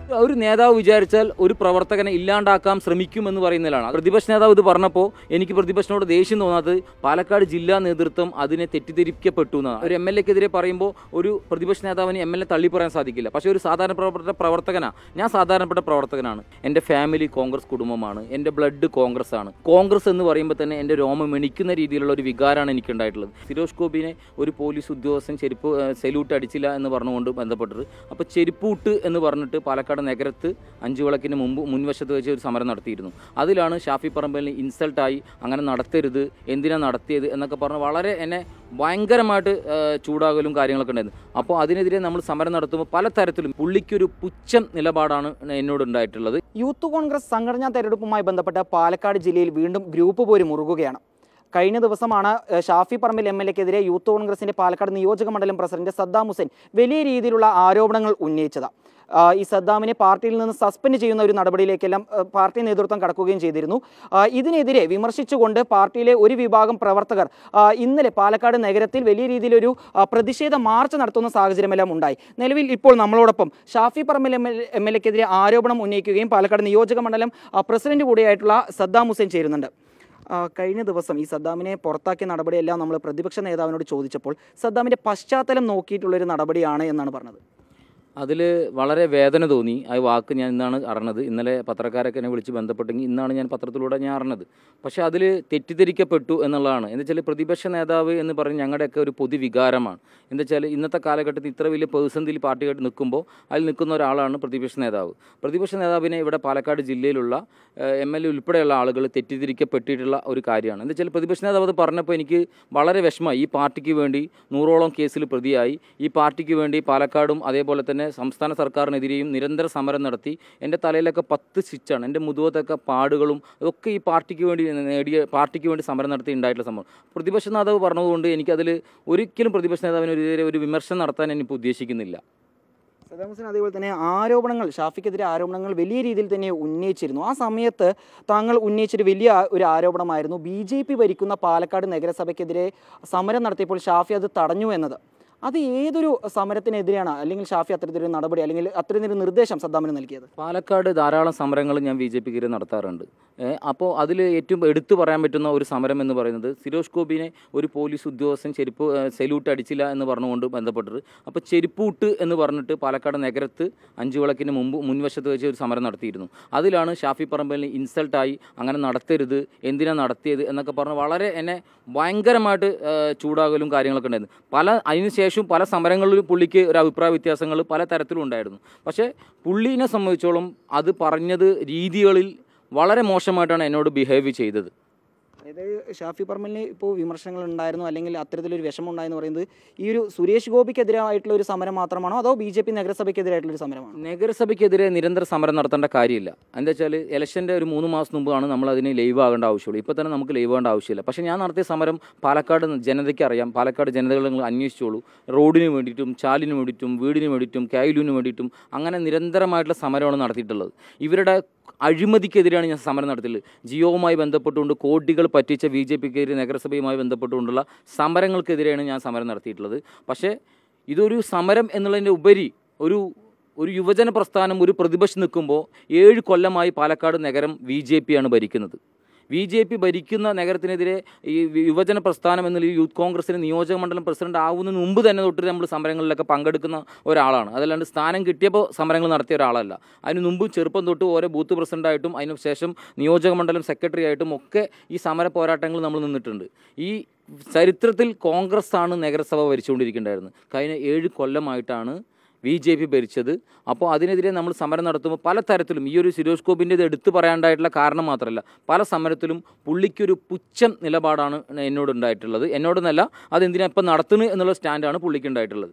ഒരു നേതാവ് വിചാരിച്ചാൽ ഒരു പ്രവർത്തകനെ ഇല്ലാണ്ടാക്കാൻ ശ്രമിക്കുമെന്ന് പറയുന്നതിലാണ് പ്രതിപക്ഷ നേതാവ് ഇത് പറഞ്ഞപ്പോൾ എനിക്ക് പ്രതിപക്ഷനോട് ദേഷ്യം തോന്നാത്തത് പാലക്കാട് ജില്ലാ നേതൃത്വം അതിനെ തെറ്റിദ്ധരിക്കപ്പെട്ടു എന്നാണ് ഒരു എം എൽ എക്കെതിരെ പറയുമ്പോൾ ഒരു പ്രതിപക്ഷ നേതാവിന് എം എൽ എ തള്ളി പറയാൻ സാധിക്കില്ല പക്ഷേ ഒരു സാധാരണപ്പെട്ട പ്രവർത്തകനാണ് ഞാൻ സാധാരണപ്പെട്ട പ്രവർത്തകനാണ് എൻ്റെ ഫാമിലി കോൺഗ്രസ് കുടുംബമാണ് എൻ്റെ ബ്ലഡ് കോൺഗ്രസ് ആണ് കോൺഗ്രസ് എന്ന് പറയുമ്പോൾ തന്നെ എൻ്റെ രോമം എണിക്കുന്ന രീതിയിലുള്ള ഒരു വികാരമാണ് എനിക്ക് ഉണ്ടായിട്ടുള്ളത് സിരോഷ് ഗോപിനെ ഒരു പോലീസ് ഉദ്യോഗസ്ഥൻ ചെരുപ്പ് സെല്യൂട്ട് അടിച്ചില്ല എന്ന് പറഞ്ഞുകൊണ്ട് ബന്ധപ്പെട്ടിട്ട് അപ്പോൾ ചെരുപ്പൂട്ട് എന്ന് പറഞ്ഞിട്ട് പാലക്കാട് നഗരത്ത് അഞ്ചു വിളക്കിന് മുമ്പ് മുൻവശത്ത് വെച്ച് ഒരു സമരം നടത്തിയിരുന്നു അതിലാണ് ഷാഫി പറമ്പലിന് ഇൻസൾട്ടായി അങ്ങനെ നടത്തരുത് എന്തിനാ നടത്തിയത് എന്നൊക്കെ പറഞ്ഞ് വളരെ എന്നെ ഭയങ്കരമായിട്ട് ആ, ചൂടാകലും കാര്യങ്ങളൊക്കെ ഉണ്ടായിരുന്നു അപ്പോൾ അതിനെതിരെ നമ്മൾ സമരം നടത്തുമ്പോൾ പലതരത്തിലും പുള്ളിക്കൊരു പുച്ഛം നിലപാടാണ് എന്നോട് ഉണ്ടായിട്ടുള്ളത് യൂത്ത് കോൺഗ്രസ് സംഘടനാ തെരഞ്ഞെടുപ്പുമായി ബന്ധപ്പെട്ട് പാലക്കാട് ജില്ലയിൽ വീണ്ടും ഗ്രൂപ്പ് പോര് മുറുകുകയാണ് കഴിഞ്ഞ ദിവസമാണ് ഏഹ്, ഷാഫി പറമ്പിൽ എം എൽ എക്കെതിരെ യൂത്ത് കോൺഗ്രസിന്റെ പാലക്കാട് നിയോജക മണ്ഡലം പ്രസിഡന്റ് സദ്ദാം ഹുസൈൻ വലിയ രീതിയിലുള്ള ആരോപണങ്ങൾ ഉന്നയിച്ചത് ആ, ഈ സദ്ദാമിനെ പാർട്ടിയിൽ നിന്ന് സസ്പെൻഡ് ചെയ്യുന്ന ഒരു നടപടിയിലേക്കെല്ലാം ഏഹ്, പാർട്ടി നേതൃത്വം കടക്കുകയും ചെയ്തിരുന്നു ആ, ഇതിനെതിരെ വിമർശിച്ചുകൊണ്ട് പാർട്ടിയിലെ ഒരു വിഭാഗം പ്രവർത്തകർ ആ, ഇന്നലെ പാലക്കാട് നഗരത്തിൽ വലിയ രീതിയിലൊരു ആ, പ്രതിഷേധ മാർച്ച് നടത്തുന്ന സാഹചര്യമെല്ലാം ഉണ്ടായി നിലവിൽ ഇപ്പോൾ നമ്മളോടൊപ്പം Shafi Parambil M L M L എക്കെതിരെ ആരോപണം ഉന്നയിക്കുകയും പാലക്കാട് നിയോജക മണ്ഡലം ആ, പ്രസിഡന്റ് കൂടിയായിട്ടുള്ള സദ്ദാം ഹുസൈൻ ചേരുന്നുണ്ട് ആ, കഴിഞ്ഞ ദിവസം ഈ സദ്ദാമിനെ പുറത്താക്കിയ നടപടിയെല്ലാം നമ്മൾ പ്രതിപക്ഷ നേതാവിനോട് ചോദിച്ചപ്പോൾ സദ്ദാമിന്റെ പശ്ചാത്തലം നോക്കിയിട്ടുള്ളൊരു നടപടിയാണ് എന്നാണ് പറഞ്ഞത് അതിൽ വളരെ വേദന തോന്നി ആ വാക്ക് ഞാൻ ഇന്നാണ് അറിഞ്ഞത് ഇന്നലെ പത്രക്കാരൊക്കെ എന്നെ വിളിച്ച് ബന്ധപ്പെട്ടെങ്കിൽ ഇന്നാണ് ഞാൻ പത്രത്തിലൂടെ ഞാൻ അറിഞ്ഞത് പക്ഷേ അതിൽ തെറ്റിദ്ധരിക്കപ്പെട്ടു എന്നുള്ളതാണ് എന്ന് വെച്ചാൽ പ്രതിപക്ഷ നേതാവ് എന്ന് പറഞ്ഞ് ഞങ്ങളുടെയൊക്കെ ഒരു പൊതുവികാരമാണ് എന്താ വെച്ചാൽ ഇന്നത്തെ കാലഘട്ടത്തിൽ ഇത്ര വലിയ പേഴ്സന്തിൽ പാർട്ടിയായിട്ട് നിൽക്കുമ്പോൾ അതിൽ നിൽക്കുന്ന ഒരാളാണ് പ്രതിപക്ഷ നേതാവ് പ്രതിപക്ഷ നേതാവിനെ ഇവിടെ പാലക്കാട് ജില്ലയിലുള്ള എം എൽ എ ഉൾപ്പെടെയുള്ള ആളുകൾ തെറ്റിദ്ധരിക്കപ്പെട്ടിട്ടുള്ള ഒരു കാര്യമാണ് എന്താ വെച്ചാൽ പ്രതിപക്ഷ നേതാവ് അത് പറഞ്ഞപ്പോൾ എനിക്ക് വളരെ വിഷമമായി ഈ പാർട്ടിക്ക് വേണ്ടി നൂറോളം കേസിൽ പ്രതിയായി ഈ പാർട്ടിക്ക് വേണ്ടി പാലക്കാടും അതേപോലെ തന്നെ സംസ്ഥാന സർക്കാരിനെതിരെയും നിരന്തര സമരം നടത്തി എൻ്റെ തലയിലൊക്കെ പത്ത് സ്റ്റിച്ചാണ് എൻ്റെ മുതുകത്തൊക്കെ പാടുകളും അതൊക്കെ ഈ പാർട്ടിക്ക് വേണ്ടി നേടിയ പാർട്ടിക്ക് വേണ്ടി സമരം നടത്തി ഉണ്ടായിട്ടുള്ള സംഭവം പ്രതിപക്ഷ നേതാവ് പറഞ്ഞതുകൊണ്ട് എനിക്കതിൽ ഒരിക്കലും പ്രതിപക്ഷ നേതാവിനെതിരെ ഒരു വിമർശനം നടത്താൻ ഞാനിപ്പോൾ ഉദ്ദേശിക്കുന്നില്ല സദ്ദാം ഹുസൈൻ അതേപോലെ തന്നെ ആരോപണങ്ങൾ ഷാഫിക്കെതിരെ ആരോപണങ്ങൾ വലിയ രീതിയിൽ തന്നെ ഉന്നയിച്ചിരുന്നു ആ സമയത്ത് താങ്കൾ ഉന്നയിച്ചൊരു വലിയ ആ- ഒരു ആരോപണമായിരുന്നു ബി ജെ പി ഭരിക്കുന്ന പാലക്കാട് നഗരസഭയ്ക്കെതിരെ സമരം നടത്തിയപ്പോൾ ഷാഫി അത് തടഞ്ഞു എന്നത് അത് ഏതൊരു സമരത്തിനെതിരെയാണ് അല്ലെങ്കിൽ ഷാഫി അത്തരത്തിലൊരു നടപടി അല്ലെങ്കിൽ അത്തരത്തിലൊരു നിർദ്ദേശം സദ്ദാമിന് നൽകിയത് പാലക്കാട് ധാരാളം സമരങ്ങൾ ഞാൻ ബി ജെ പിക്കെതിരെ നടത്താറുണ്ട് അപ്പോൾ അതിൽ ഏറ്റവും എടുത്തു പറയാൻ പറ്റുന്ന ഒരു സമരം എന്ന് പറയുന്നത് സിരോഷ് ഗോപിനെ ഒരു പോലീസ് ഉദ്യോഗസ്ഥൻ ചെരുപ്പ് സെല്യൂട്ട് അടിച്ചില്ല എന്ന് പറഞ്ഞുകൊണ്ട് ബന്ധപ്പെട്ടിട്ട് അപ്പോൾ ചെരുപ്പൂട്ട് എന്ന് പറഞ്ഞിട്ട് പാലക്കാട് നഗരത്ത് അഞ്ചു വിളക്കിന് മുമ്പ് മുൻവശത്ത് വെച്ച് ഒരു സമരം നടത്തിയിരുന്നു അതിലാണ് ഷാഫി പറമ്പലിന് ഇൻസൾട്ടായി അങ്ങനെ നടത്തരുത് എന്തിനാ നടത്തിയത് എന്നൊക്കെ പറഞ്ഞ് വളരെ എന്നെ ഭയങ്കരമായിട്ട് ആ, ചൂടാകലും കാര്യങ്ങളൊക്കെ ഉണ്ടായിരുന്നു പല അതിനുശേഷം പല സമരങ്ങളിലും പുള്ളിക്ക് ഒരു അഭിപ്രായ വ്യത്യാസങ്ങൾ പല തരത്തിലും ഉണ്ടായിരുന്നു പക്ഷേ പുള്ളീനെ സംബന്ധിച്ചോളം അത് പറഞ്ഞത് രീതികളിൽ വളരെ മോശമായിട്ടാണ് എന്നോട് ബിഹേവ് ചെയ്തത് അതായത് ഷാഫി പറമ്പലിന് ഇപ്പോൾ വിമർശനങ്ങൾ ഉണ്ടായിരുന്നു അല്ലെങ്കിൽ അത്തരത്തിലൊരു വിഷമം ഉണ്ടായെന്ന് പറയുന്നത് ഈ ഒരു സുരേഷ് ഗോപിക്കെതിരായിട്ടുള്ള ഒരു സമരം മാത്രമാണോ അതോ ബി ജെ പി നഗരസഭയ്ക്കെതിരായിട്ടുള്ള ഒരു സമരമാണോ നഗരസഭയ്ക്കെതിരെ നിരന്തര സമരം നടത്തേണ്ട കാര്യമില്ല എന്താ വെച്ചാൽ ഇലക്ഷൻ്റെ ഒരു മൂന്ന് മാസം മുമ്പാണ് നമ്മൾ അതിന് ലൈവ് ആകേണ്ട ആവശ്യമുള്ളൂ ഇപ്പോൾ തന്നെ നമുക്ക് ലൈവ് ആകേണ്ട ആവശ്യമില്ല പക്ഷേ ഞാൻ നടത്തിയ സമരം പാലക്കാട് ജനതയ്ക്ക് അറിയാം പാലക്കാട് ജനതകൾ നിങ്ങൾ അന്വേഷിച്ചോളൂ റോഡിന് വേണ്ടിയിട്ടും ചാലിന് വേണ്ടിയിട്ടും വീടിന് വേണ്ടിയിട്ടും കായലിന് വേണ്ടിയിട്ടും അങ്ങനെ നിരന്തരമായിട്ടുള്ള സമരമാണ് നടത്തിയിട്ടുള്ളത് ഇവരുടെ അഴിമതിക്കെതിരെയാണ് ഞാൻ സമരം നടത്തിയിട്ടുള്ളത് ജിയോവുമായി ബന്ധപ്പെട്ടുകൊണ്ട് കോടികൾ പറ്റിച്ച ബി ജെ പിക്കെതിരെ നഗരസഭയുമായി ബന്ധപ്പെട്ടുകൊണ്ടുള്ള സമരങ്ങൾക്കെതിരെയാണ് ഞാൻ സമരം നടത്തിയിട്ടുള്ളത് പക്ഷേ ഇതൊരു സമരം എന്നുള്ളതിൻ്റെ ഉപരി ഒരു ഒരു യുവജന പ്രസ്ഥാനം ഒരു പ്രതിപക്ഷം നിൽക്കുമ്പോൾ ഏഴ് കൊല്ലമായി പാലക്കാട് നഗരം ബി ജെ പിയാണ് ഭരിക്കുന്നത് ബി ജെ പി ഭരിക്കുന്ന നഗരത്തിനെതിരെ ഈ യുവജന പ്രസ്ഥാനം എന്നുള്ള ഈ യൂത്ത് കോൺഗ്രസിന് നിയോജക മണ്ഡലം പ്രസിഡന്റ് ആവുന്നതിന് മുമ്പ് തന്നെ തൊട്ട് നമ്മൾ സമരങ്ങളിലൊക്കെ പങ്കെടുക്കുന്ന ഒരാളാണ് അതല്ലാണ്ട് സ്ഥാനം കിട്ടിയപ്പോൾ സമരങ്ങൾ നടത്തിയ ഒരാളല്ല അതിന് മുമ്പ് ചെറുപ്പം തൊട്ട് ഓരോ ബൂത്ത് പ്രസിഡന്റായിട്ടും അതിന് ശേഷം നിയോജക മണ്ഡലം സെക്രട്ടറി ആയിട്ടും ഒക്കെ ഈ സമര പോരാട്ടങ്ങൾ നമ്മൾ നിന്നിട്ടുണ്ട് ഈ ചരിത്രത്തിൽ കോൺഗ്രസ് ആണ് നഗരസഭ ഭരിച്ചുകൊണ്ടിരിക്കേണ്ടായിരുന്നത് കഴിഞ്ഞ ഏഴ് കൊല്ലമായിട്ടാണ് ബി ജെ പി ഭരിച്ചത് അപ്പോൾ അതിനെതിരെ നമ്മൾ സമരം നടത്തുമ്പോൾ പല തരത്തിലും ഈ ഒരു സുരേഷ് ഗോപിൻ്റെ ഇത് എടുത്തു പറയാണ്ടായിട്ടുള്ള കാരണം മാത്രമല്ല പല സമരത്തിലും പുള്ളിക്കൊരു പുച്ഛം നിലപാടാണ് എന്നോട് ഉണ്ടായിട്ടുള്ളത് എന്നോടൊന്നല്ല അതെന്തിനാ ഇപ്പം നടത്തുന്നു എന്നുള്ള സ്റ്റാൻഡാണ് പുള്ളിക്ക് ഉണ്ടായിട്ടുള്ളത്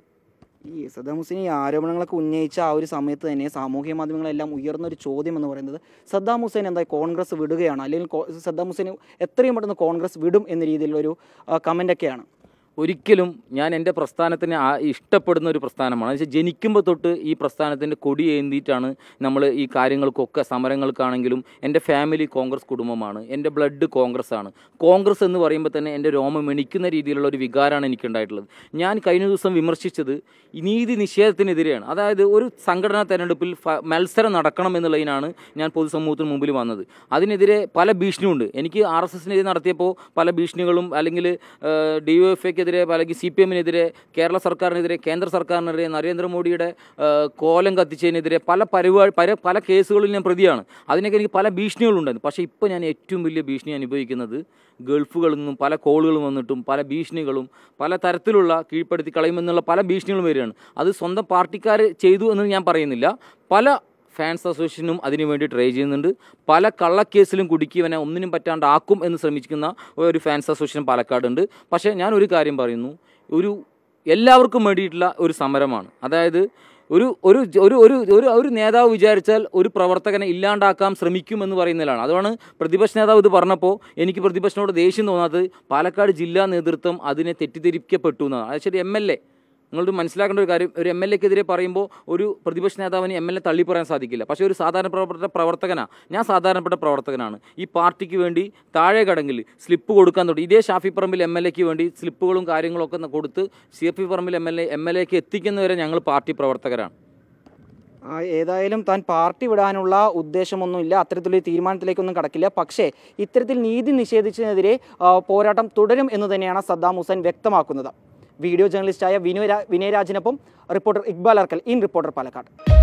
ഈ സദ്ദാം ഹുസൈൻ ഈ ആരോപണങ്ങളൊക്കെ ഉന്നയിച്ച ആ ഒരു സമയത്ത് തന്നെ സാമൂഹ്യ മാധ്യമങ്ങളെല്ലാം ഉയർന്ന ഒരു ചോദ്യം എന്ന് പറയുന്നത് സദ്ദാം ഹുസൈൻ എന്താ കോൺഗ്രസ് വിടുകയാണ് അല്ലെങ്കിൽ കോ- സദ്ദാം ഹുസൈൻ എത്രയും പെട്ടെന്ന് കോൺഗ്രസ് വിടും എന്ന രീതിയിലുള്ള ഒരു കമൻ്റൊക്കെയാണ് ഒരിക്കലും ഞാൻ എൻ്റെ പ്രസ്ഥാനത്തിനെ ആ- ഇഷ്ടപ്പെടുന്ന ഒരു പ്രസ്ഥാനമാണ് എന്ന് വെച്ചാൽ ജനിക്കുമ്പോൾ തൊട്ട് ഈ പ്രസ്ഥാനത്തിൻ്റെ കൊടി ഏന്തിയിട്ടാണ് നമ്മൾ ഈ കാര്യങ്ങൾക്കൊക്കെ സമരങ്ങൾക്കാണെങ്കിലും എൻ്റെ ഫാമിലി കോൺഗ്രസ് കുടുംബമാണ് എൻ്റെ ബ്ലഡ് കോൺഗ്രസ് ആണ് കോൺഗ്രസ് എന്ന് പറയുമ്പോൾ തന്നെ എൻ്റെ രോമം എണിക്കുന്ന രീതിയിലുള്ള ഒരു വികാരമാണ് എനിക്കുണ്ടായിട്ടുള്ളത് ഞാൻ കഴിഞ്ഞ ദിവസം വിമർശിച്ചത് ഈ നീതി നിഷേധത്തിനെതിരെയാണ് അതായത് ഒരു സംഘടനാ തെരഞ്ഞെടുപ്പിൽ ഫ- മത്സരം നടക്കണം എന്നുള്ളതിനാണ് ഞാൻ പൊതുസമൂഹത്തിന് മുമ്പിൽ വന്നത് അതിനെതിരെ പല ഭീഷണിയുണ്ട് എനിക്ക് ആർ എസ് എസിനെതിരെ നടത്തിയപ്പോൾ പല ഭീഷണികളും അല്ലെങ്കിൽ ഡി ഒ എഫ് എക്കെതിരെ അല്ലെങ്കിൽ സി പി എമ്മിനെതിരെ കേരള സർക്കാരിനെതിരെ കേന്ദ്ര സർക്കാരിനെതിരെ നരേന്ദ്രമോദിയുടെ ആ, കോലം കത്തിച്ചതിനെതിരെ പല പരിപാടി പല പല കേസുകളിൽ ഞാൻ പ്രതിയാണ് അതിനൊക്കെ എനിക്ക് പല ഭീഷണികളുണ്ടായിരുന്നു പക്ഷേ ഇപ്പോൾ ഞാൻ ഏറ്റവും വലിയ ഭീഷണി അനുഭവിക്കുന്നത് ഗൾഫുകളിൽ നിന്നും പല കോളുകളും വന്നിട്ടും പല ഭീഷണികളും പല തരത്തിലുള്ള കീഴ്പ്പെടുത്തി കളയുമെന്നുള്ള പല ഭീഷണികളും വരികയാണ് അത് സ്വന്തം പാർട്ടിക്കാർ ചെയ്തു എന്ന് ഞാൻ പറയുന്നില്ല പല ഫാൻസ് അസോസിയേഷനും അതിനു വേണ്ടി ട്രൈ ചെയ്യുന്നുണ്ട് പല കള്ളക്കേസിലും കുടുക്കി ഇവനെ ഒന്നിനും പറ്റാണ്ടാക്കും എന്ന് ശ്രമിക്കുന്ന ഒരു ഫാൻസ് അസോസിയേഷൻ പാലക്കാടുണ്ട് പക്ഷേ ഞാൻ ഒരു കാര്യം പറയുന്നു ഒരു എല്ലാവർക്കും വേണ്ടിയിട്ടുള്ള ഒരു സമരമാണ് അതായത് ഒരു ഒരു ഒരു ഒരു ഒരു ഒരു നേതാവ് വിചാരിച്ചാൽ ഒരു പ്രവർത്തകനെ ഇല്ലാണ്ടാക്കാൻ ശ്രമിക്കുമെന്ന് പറയുന്നതിലാണ് അതുകൊണ്ട് പ്രതിപക്ഷ നേതാവ് ഇത് പറഞ്ഞപ്പോൾ എനിക്ക് പ്രതിപക്ഷനോട് ദേഷ്യം തോന്നാത്തത് പാലക്കാട് ജില്ലാ നേതൃത്വം അതിനെ തെറ്റിദ്ധരിക്കപ്പെട്ടു എന്നാണ് അത് ശരി എം എൽ എ നിങ്ങളൊരു മനസ്സിലാക്കേണ്ട ഒരു കാര്യം ഒരു എം എൽ എക്കെതിരെ പറയുമ്പോൾ ഒരു പ്രതിപക്ഷ നേതാവിന് എം എൽ എ തള്ളി പറയാൻ സാധിക്കില്ല പക്ഷേ ഒരു സാധാരണപ്പെട്ട പ്രവർത്തകനാണ് ഞാൻ സാധാരണപ്പെട്ട പ്രവർത്തകനാണ് ഈ പാർട്ടിക്ക് വേണ്ടി താഴെ കടങ്ങിൽ സ്ലിപ്പ് കൊടുക്കാൻ തുടങ്ങി ഇതേ ഷാഫി പറമ്പിൽ എം എൽ എക്ക് വേണ്ടി സ്ലിപ്പുകളും കാര്യങ്ങളൊക്കെ ഒന്ന് കൊടുത്ത് Shafi Parambil M L A M L എക്ക് എത്തിക്കുന്നവരെ ഞങ്ങൾ പാർട്ടി പ്രവർത്തകരാണ് ആ, ഏതായാലും താൻ പാർട്ടി വിടാനുള്ള ഉദ്ദേശമൊന്നുമില്ല അത്തരത്തിലൊരു തീരുമാനത്തിലേക്കൊന്നും കടക്കില്ല പക്ഷേ ഇത്തരത്തിൽ നീതി നിഷേധിച്ചതിനെതിരെ ആ, പോരാട്ടം തുടരും എന്ന് തന്നെയാണ് സദ്ദാം ഹുസൈൻ വ്യക്തമാക്കുന്നത് വീഡിയോ ജേർണലിസ്റ്റായ വിനു രാ- വിനയരാജിനൊപ്പം reporter Iqbal Arkal in reporter Palakkad